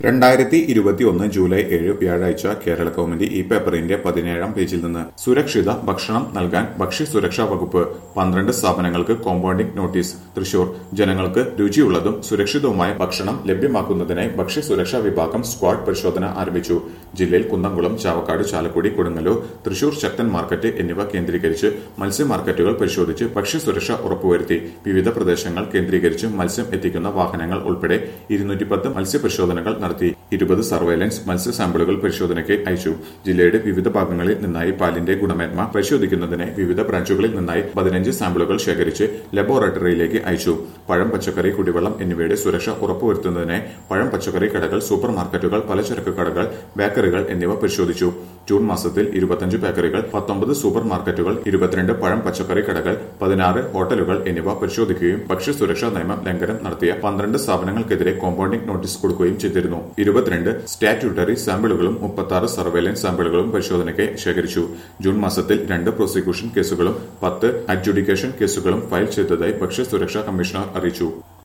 രണ്ടായിരത്തി ഇരുപത്തിയൊന്ന് ജൂലൈ ഏഴ് വ്യാഴാഴ്ച കേരള കൗമുദി ഈ പേപ്പറിന്റെ പതിനേഴാം പേജിൽ നിന്ന് സുരക്ഷിത ഭക്ഷണം നൽകാൻ ഭക്ഷ്യസുരക്ഷാ വകുപ്പ് പന്ത്രണ്ട് സ്ഥാപനങ്ങൾക്ക് കോമ്പൗണ്ടിംഗ് നോട്ടീസ് തൃശൂർ ജനങ്ങൾക്ക് രുചിയുള്ളതും സുരക്ഷിതവുമായ ഭക്ഷണം ലഭ്യമാക്കുന്നതിനായി ഭക്ഷ്യസുരക്ഷാ വിഭാഗം സ്ക്വാഡ് പരിശോധന ആരംഭിച്ചു ജില്ലയിൽ കുന്നംകുളം ചാവക്കാട് ചാലക്കുടി കൊടുങ്ങല്ലൂർ തൃശൂർ ശക്തൻ മാർക്കറ്റ് എന്നിവ കേന്ദ്രീകരിച്ച് മത്സ്യ മാർക്കറ്റുകൾ പരിശോധിച്ച് ഭക്ഷ്യസുരക്ഷ ഉറപ്പുവരുത്തി വിവിധ പ്രദേശങ്ങൾ കേന്ദ്രീകരിച്ച് മത്സ്യം എത്തിക്കുന്ന വാഹനങ്ങൾ ഉൾപ്പെടെ ഇരുന്നൂറ്റി പത്ത് മത്സ്യപരിശോധനകൾ നടത്തി ഇരുപത് സർവൈലൻസ് മത്സ്യ സാമ്പിളുകൾ പരിശോധനയ്ക്ക് അയച്ചു ജില്ലയുടെ വിവിധ ഭാഗങ്ങളിൽ നിന്നായി പാലിന്റെ ഗുണമേന്മ പരിശോധിക്കുന്നതിന് വിവിധ ബ്രാഞ്ചുകളിൽ നിന്നായി പതിനഞ്ച് സാമ്പിളുകൾ ശേഖരിച്ച് ലബോറട്ടറിയിലേക്ക് അയച്ചു പഴം പച്ചക്കറി കുടിവെള്ളം എന്നിവയുടെ സുരക്ഷ ഉറപ്പുവരുത്തുന്നതിന് പഴം പച്ചക്കറി കടകൾ സൂപ്പർ മാർക്കറ്റുകൾ പലചരക്ക് കടകൾ ബേക്കറികൾ എന്നിവ പരിശോധിച്ചു ജൂൺ മാസത്തിൽ ഇരുപത്തഞ്ച് ബേക്കറികൾ പത്തൊമ്പത് സൂപ്പർ മാർക്കറ്റുകൾ ഇരുപത്തിരണ്ട് പഴം പച്ചക്കറി കടകൾ പതിനാറ് ഹോട്ടലുകൾ എന്നിവ പരിശോധിക്കുകയും ഭക്ഷ്യസുരക്ഷാ നിയമം ലംഘനം നടത്തിയ പന്ത്രണ്ട് സ്ഥാപനങ്ങൾക്കെതിരെ കോമ്പൗണ്ടിംഗ് നോട്ടീസ് കൊടുക്കുകയും ചെയ്തിരുന്നു ഇരുപത്തിരണ്ട് സ്റ്റാറ്റ്യൂട്ടറി സാമ്പിളുകളും മുപ്പത്തി ആറ് സർവേലൻസ് സാമ്പിളുകളും പരിശോധനയ്ക്ക് ശേഖരിച്ചു ജൂൺ മാസത്തിൽ രണ്ട് പ്രോസിക്യൂഷൻ കേസുകളും പത്ത് അഡ്ജുഡിക്കേഷൻ കേസുകളും ഫയൽ ചെയ്തതായി ഭക്ഷ്യസുരക്ഷാ കമ്മീഷണർ അറിയിച്ചു